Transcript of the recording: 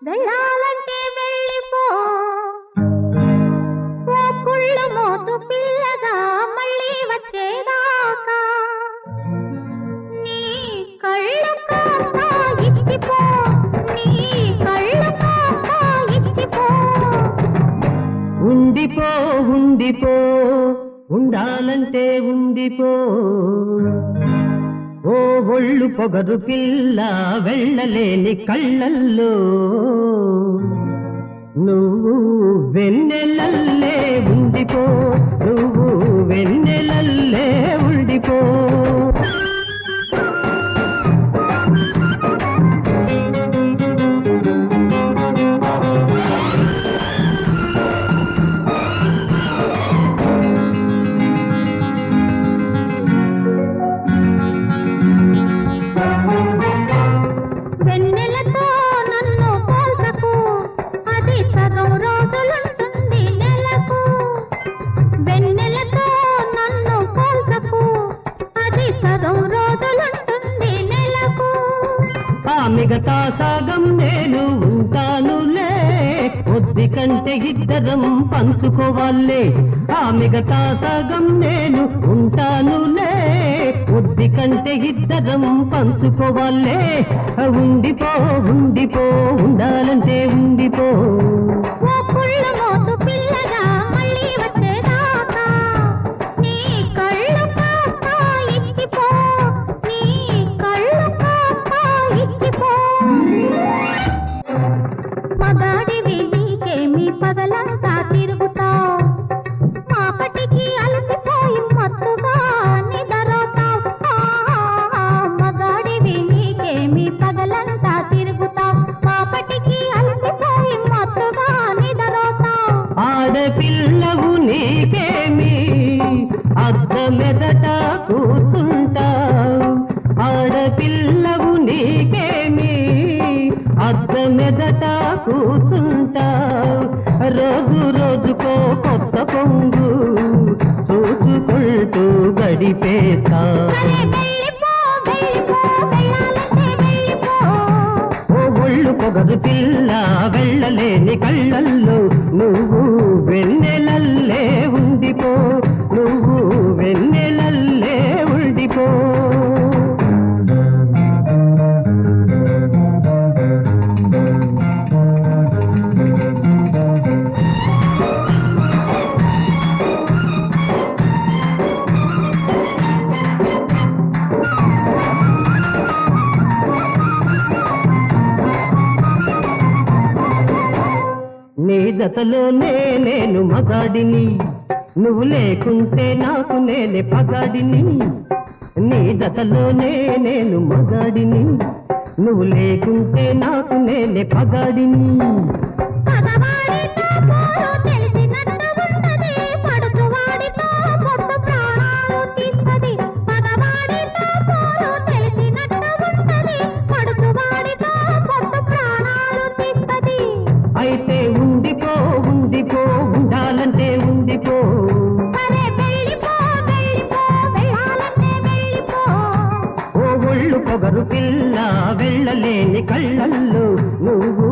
వెళ్ళాలంటే వెళ్ళిపో ఓ కుళ్ళు మోతు పిల్లగా మళ్ళీ వచ్చేదాకా నీ కళ్ళు కాస్త ఇచ్చిపో నీ కళ్ళు కాస్త ఇచ్చిపో ఉండిపో ఉండిపో ఉండాలంటే ఉండిపో ఓ ఒళ్ళు పొగరు పిల్ల వెళ్ళలేని కళ్ళల్లో నువ్వు వెన్నెలల్లే ఉండిపో నువ్వు వెన్నెలల్లే ఉండిపో వెన్నెలతో నన్ను పోల్చకు అది సగం రోజులుంటుంది నెలకు వెన్నెలతో నన్ను పోల్చకు అది సగం రోజులుంటుంది నెలకు ఆ మిగతా సాగం నేను ఉంటానులే కొద్ది కంటే ఇద్దరం పంచుకోవాలే ఆ మిగతా సాగం నేను ఉంటానులే కొద్ది కంటే ఇద్దరం పంచుకోవాలే ఉండిపో ఉండిపో ఉండాలంటే ఉండిపో ఓ కుళ్ళ మోతు పిల్లగా మళ్ళీ వచ్చేదాకా నీ కళ్ళు కాస్త ఇచ్చిపో నీ కళ్ళు కాస్త ఇచ్చిపో మగాడివి నీకేమి పగలంతా తిరుగుతావు మాపటికి అలసిపోయి మత్తుగా నిదరోతావు మగాడివి నీకేమి పగలంతా తిరుగుతావు మాపటికి అలసిపోయి మత్తుగా నిదరోతావు ఆడపిల్లవు నీకేమి అద్దమెదట కూర్చుంటా ఆడపిల్లవు నీకేమి అద్దమెదట కూర్చుంటా రోజు రోజుకో కొత్త పొంగు చూసుకుంటూ గడిపేస్తా సరే వెళ్ళిపో వెళ్ళిపో వెళ్ళాలంటే వెళ్ళిపో ఓ ఒళ్ళు పొగరు పిల్ల వెళ్ళలేని కళ్ళల్లో నువ్వు వెన్నెలల్లే ఉండిపో నువ్వు వెన్నెలల్లే ఉండిపో నీ జతలోనే నేను మగాడిని నువ్వు లేకుంటే నాకు నేనే పగాడిని నీ జతలోనే నేను మగాడిని నువ్వు లేకుంటే నాకు నేనే పగాడిని పగవాడితో పోరు తెలిసినట్టు ఉన్నది పడుచువాడితో పొత్తు ప్రాణాలు తీస్తది పగవాడితో పోరు తెలిసినట్టు ఉన్నది పడుచువాడితో పొత్తు ప్రాణాలు తీస్తది అయితే ఉండిపో ఉండిపో ఉండాలంటే ఉండిపో సరే వెళ్ళిపో వెళ్ళిపో వెళ్ళాలంటే వెళ్ళిపో ఓ ఒళ్ళు పొగరు పిల్ల వెళ్ళలేని కళ్ళల్లో నువ్వు